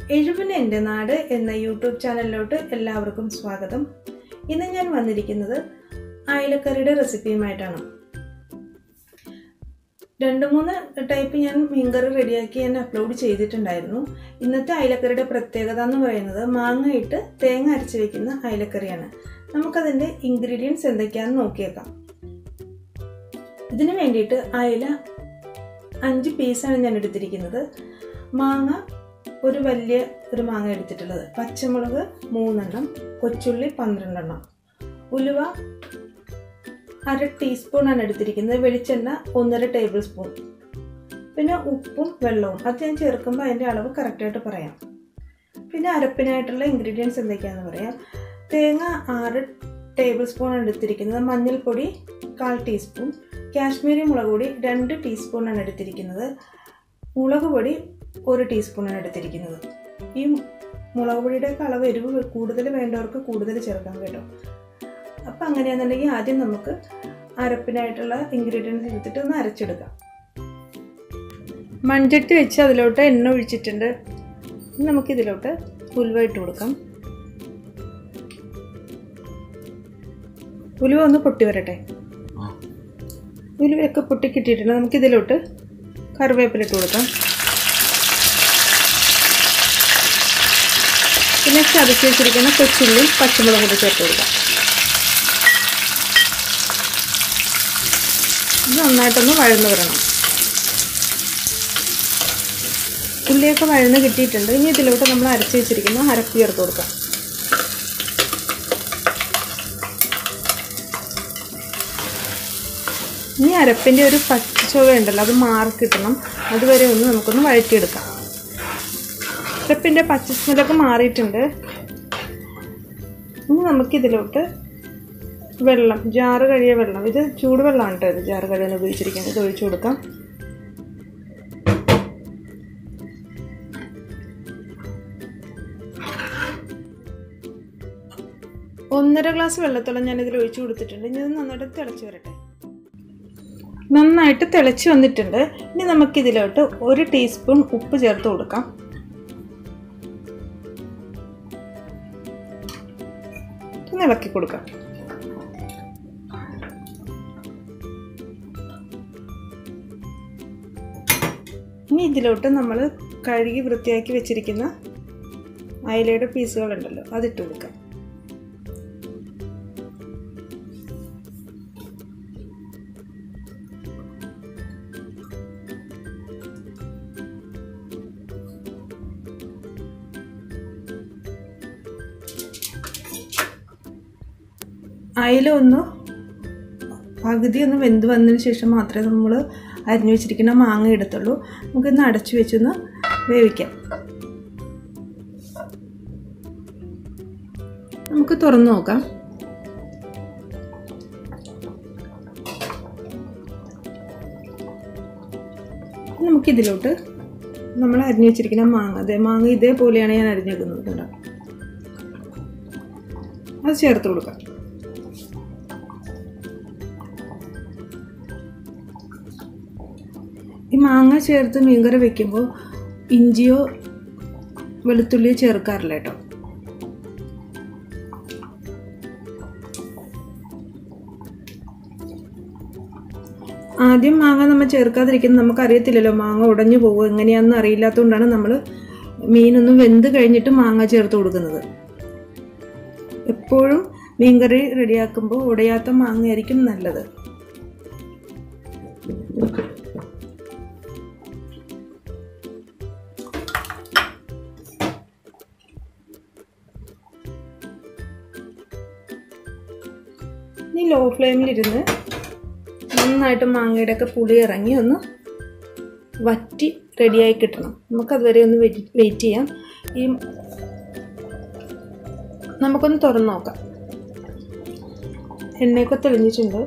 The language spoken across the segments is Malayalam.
എഴുവിന് എൻ്റെ നാട് എന്ന യൂട്യൂബ് ചാനലിലോട്ട് എല്ലാവർക്കും സ്വാഗതം ഇന്ന് ഞാൻ വന്നിരിക്കുന്നത് അയലക്കറിയുടെ റെസിപ്പിയുമായിട്ടാണ് രണ്ട് മൂന്ന് ടൈപ്പ് ഞാൻ മീൻകറി റെഡിയാക്കി ഞാൻ അപ്ലോഡ് ചെയ്തിട്ടുണ്ടായിരുന്നു ഇന്നത്തെ അയലക്കറിയുടെ പ്രത്യേകത എന്ന് പറയുന്നത് മാങ്ങ ഇട്ട് തേങ്ങ അരച്ച് വെക്കുന്ന അയലക്കറിയാണ് നമുക്കതിൻ്റെ ഇൻഗ്രീഡിയൻസ് എന്തൊക്കെയാണെന്ന് നോക്കിയേക്കാം ഇതിന് വേണ്ടിയിട്ട് അയല അഞ്ച് പീസാണ് ഞാൻ എടുത്തിരിക്കുന്നത് മാങ്ങ ഒരു വലിയ ഒരു മാങ്ങ എടുത്തിട്ടുള്ളത് പച്ചമുളക് മൂന്നെണ്ണം കൊച്ചുള്ളി പന്ത്രണ്ടെണ്ണം ഉലുവ അര ടീസ്പൂണാണ് എടുത്തിരിക്കുന്നത് വെളിച്ചെണ്ണ ഒന്നര ടേബിൾ സ്പൂൺ പിന്നെ ഉപ്പും വെള്ളവും അത് ഞാൻ ചേർക്കുമ്പോൾ അതിൻ്റെ അളവ് കറക്റ്റായിട്ട് പറയാം പിന്നെ അരപ്പിനായിട്ടുള്ള ഇൻഗ്രീഡിയൻസ് എന്തൊക്കെയാണെന്ന് പറയാം തേങ്ങ ആറ് ടേബിൾ സ്പൂണാണ് എടുത്തിരിക്കുന്നത് മഞ്ഞൾപ്പൊടി കാൽ ടീസ്പൂൺ കാശ്മീരി മുളക് പൊടി രണ്ട് ടീസ്പൂണാണ് എടുത്തിരിക്കുന്നത് മുളക് പൊടി ഒരു ടീസ്പൂണാണ് എടുത്തിരിക്കുന്നത് ഈ മുളക് പൊടിയുടെ അളവ് എരിവ് കൂടുതൽ വേണ്ടവർക്ക് കൂടുതൽ ചേർക്കാം കേട്ടോ അപ്പം അങ്ങനെയാണെന്നുണ്ടെങ്കിൽ ആദ്യം നമുക്ക് അരപ്പിനായിട്ടുള്ള ഇൻഗ്രീഡിയൻസ് എടുത്തിട്ട് ഒന്ന് അരച്ചെടുക്കാം മൺചട്ടി വെച്ച് അതിലോട്ട് എണ്ണ ഒഴിച്ചിട്ടുണ്ട് ഇനി നമുക്കിതിലോട്ട് ഉലുവ ഇട്ട് കൊടുക്കാം ഉലുവ ഒന്ന് പൊട്ടി വരട്ടെ ഉലുവയൊക്കെ പൊട്ടി കിട്ടിയിട്ടുണ്ട് നമുക്കിതിലോട്ട് കറിവേപ്പില ഇട്ട് കൊടുക്കാം പിന്നെ ചതച്ച് വെച്ചിരിക്കുന്ന കൊച്ചുള്ളിയും പച്ചമുളകും കൂടി ചേർത്ത് കൊടുക്കാം ഇത് നന്നായിട്ടൊന്ന് വഴന്ന് വരണം ഉള്ളിയൊക്കെ വഴന്ന് കിട്ടിയിട്ടുണ്ട് ഇനി ഇതിലോട്ട് നമ്മൾ അരച്ച് വെച്ചിരിക്കുന്ന അരപ്പ് ചേർത്ത് കൊടുക്കാം ഇനി അരപ്പിൻ്റെ ഒരു പച്ചച്ചുവ ഉണ്ടല്ലോ അത് മാറി കിട്ടണം അതുവരെ ഒന്ന് നമുക്കൊന്ന് വഴറ്റിയെടുക്കാം അരപ്പിൻ്റെ പച്ച സ്മെല്ലൊക്കെ മാറിയിട്ടുണ്ട് ഇനി നമുക്കിതിലോട്ട് വെള്ളം ജാറ് കഴിയ വെള്ളം ഇത് ചൂടുവെള്ളമാണ് കേട്ടോ ഇത് ജാറ് കഴിയാൻ ഉപയോഗിച്ചിരിക്കുന്നത് ഇത് ഒഴിച്ചു കൊടുക്കാം ഒന്നര ഗ്ലാസ് വെള്ളത്തോളം ഞാൻ ഇതിൽ ഒഴിച്ചു കൊടുത്തിട്ടുണ്ട് ഇനി ഇത് നന്നായിട്ട് തിളച്ച് വരട്ടെ നന്നായിട്ട് തിളച്ച് വന്നിട്ടുണ്ട് ഇനി നമുക്കിതിലോട്ട് ഒരു ടീസ്പൂൺ ഉപ്പ് ചേർത്ത് കൊടുക്കാം ഒന്ന് ഇളക്കി കൊടുക്കാം ഇനി ഇതിലോട്ട് നമ്മൾ കഴുകി വൃത്തിയാക്കി വെച്ചിരിക്കുന്ന അയലയുടെ പീസുകളുണ്ടല്ലോ അതിട്ട് കൊടുക്കാം അയില ഒന്ന് പകുതി ഒന്ന് വെന്ത് വന്നതിന് ശേഷം മാത്രമേ നമ്മൾ അരിഞ്ഞു വെച്ചിരിക്കുന്ന മാങ്ങ എടുത്തുള്ളൂ നമുക്കിന്ന് അടച്ചു വെച്ചൊന്ന് വേവിക്കാം നമുക്ക് തുറന്നു നോക്കാം നമുക്കിതിലോട്ട് നമ്മൾ അരിഞ്ഞു വെച്ചിരിക്കുന്ന മാങ്ങ അതെ മാങ്ങ ഇതേപോലെയാണ് ഞാൻ അരിഞ്ഞേക്കുന്നത് കേട്ടോ അത് ചേർത്ത് കൊടുക്കാം ഈ മാങ്ങ ചേർത്ത് മീൻകറി വെക്കുമ്പോൾ ഇഞ്ചിയോ വെളുത്തുള്ളിയോ ചേർക്കാറില്ല കേട്ടോ ആദ്യം മാങ്ങ നമ്മൾ ചേർക്കാതിരിക്കുന്നത് നമുക്കറിയത്തില്ലല്ലോ മാങ്ങ ഉടഞ്ഞു പോകും എങ്ങനെയാണെന്ന് അറിയില്ലാത്തതുകൊണ്ടാണ് നമ്മൾ മീനൊന്നും വെന്ത് കഴിഞ്ഞിട്ട് മാങ്ങ ചേർത്ത് കൊടുക്കുന്നത് എപ്പോഴും മീൻകറി റെഡിയാക്കുമ്പോൾ ഉടയാത്ത മാങ്ങയായിരിക്കും നല്ലത് ഇനി ലോ ഫ്ലെയിമിലിരുന്ന് നന്നായിട്ട് മാങ്ങയുടെ ഒക്കെ പുളി ഇറങ്ങി ഒന്ന് വറ്റി റെഡിയായി കിട്ടണം നമുക്കതുവരെ ഒന്ന് വെയിറ്റ് ചെയ്യാം ഈ നമുക്കൊന്ന് തുറന്ന് നോക്കാം എണ്ണയൊക്കെ തെളിഞ്ഞിട്ടുണ്ട്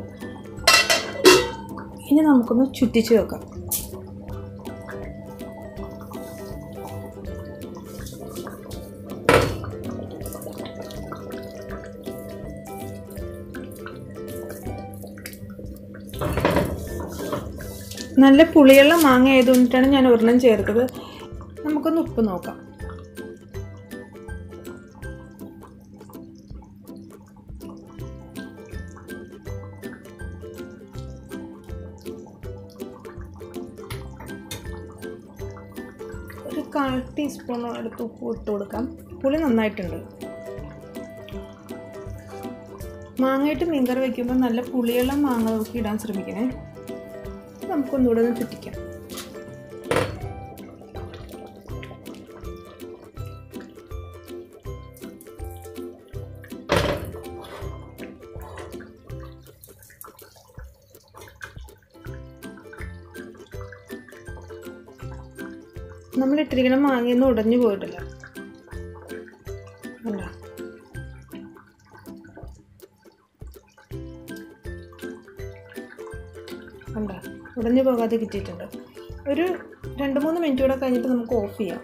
ഇനി നമുക്കൊന്ന് ചുറ്റിച്ച് വെക്കാം നല്ല പുളിയുള്ള മാങ്ങ ആയതുകൊണ്ടിട്ടാണ് ഞാൻ ഒരെണ്ണം ചേർത്തത് നമുക്കൊന്ന് ഉപ്പ് നോക്കാം കാൽ ടീസ്പൂൺ അടുത്ത് ഉപ്പ് ഇട്ട് കൊടുക്കാം പുളി നന്നായിട്ടുണ്ട് മാങ്ങയിട്ട് മീൻകറി വയ്ക്കുമ്പോൾ നല്ല പുളിയുള്ള മാങ്ങ നോക്കി ഇടാൻ ശ്രമിക്കണേ നമുക്കൊന്നുകൂടെ ഒന്ന് ചുറ്റിക്കാം നമ്മൾ ഇട്ടിരിക്കുന്ന മാങ്ങയൊന്നും ഉടഞ്ഞു പോയിട്ടില്ല അല്ല കണ്ട ഉടഞ്ഞു പോകാതെ കിട്ടിയിട്ടുണ്ട് ഒരു രണ്ട് മൂന്ന് മിനിറ്റ് കൂടെ കഴിഞ്ഞിട്ട് നമുക്ക് ഓഫ് ചെയ്യാം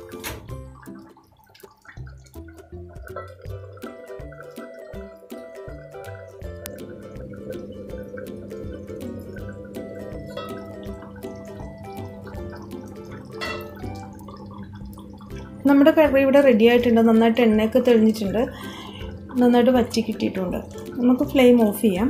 നമ്മുടെ കറി ഇവിടെ റെഡി ആയിട്ടുണ്ട് നന്നായിട്ട് എണ്ണയൊക്കെ തെളിഞ്ഞിട്ടുണ്ട് നന്നായിട്ട് വറ്റി കിട്ടിയിട്ടുണ്ട് നമുക്ക് ഫ്ലെയിം ഓഫ് ചെയ്യാം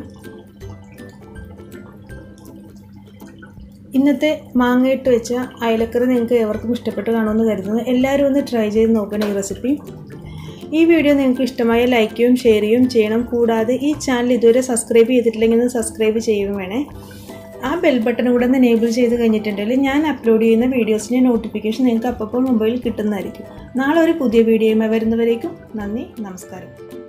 ഇന്നത്തെ മാങ്ങയിട്ട് വെച്ച അയലക്കറി നിങ്ങൾക്ക് ഏവർക്കും ഇഷ്ടപ്പെട്ട് കാണുമെന്ന് കരുതുന്നു എല്ലാവരും ഒന്ന് ട്രൈ ചെയ്ത് നോക്കണം ഈ റെസിപ്പി ഈ വീഡിയോ നിങ്ങൾക്ക് ഇഷ്ടമായ ലൈക്ക് ചെയ്യും ഷെയർ ചെയ്യും ചെയ്യണം കൂടാതെ ഈ ചാനൽ ഇതുവരെ സബ്സ്ക്രൈബ് ചെയ്തിട്ടില്ലെങ്കിൽ ഒന്ന് സബ്സ്ക്രൈബ് ചെയ്യും വേണേ ആ ബെൽ ബട്ടൺ കൂടെ ഒന്ന് എനേബിൾ ചെയ്ത് കഴിഞ്ഞിട്ടുണ്ടെങ്കിൽ ഞാൻ അപ്ലോഡ് ചെയ്യുന്ന വീഡിയോസിൻ്റെ നോട്ടിഫിക്കേഷൻ നിങ്ങൾക്ക് അപ്പോൾ മൊബൈലിൽ കിട്ടുന്നതായിരിക്കും നാളെ ഒരു പുതിയ വീഡിയോയുമായി വരുന്നവരേക്കും നന്ദി നമസ്കാരം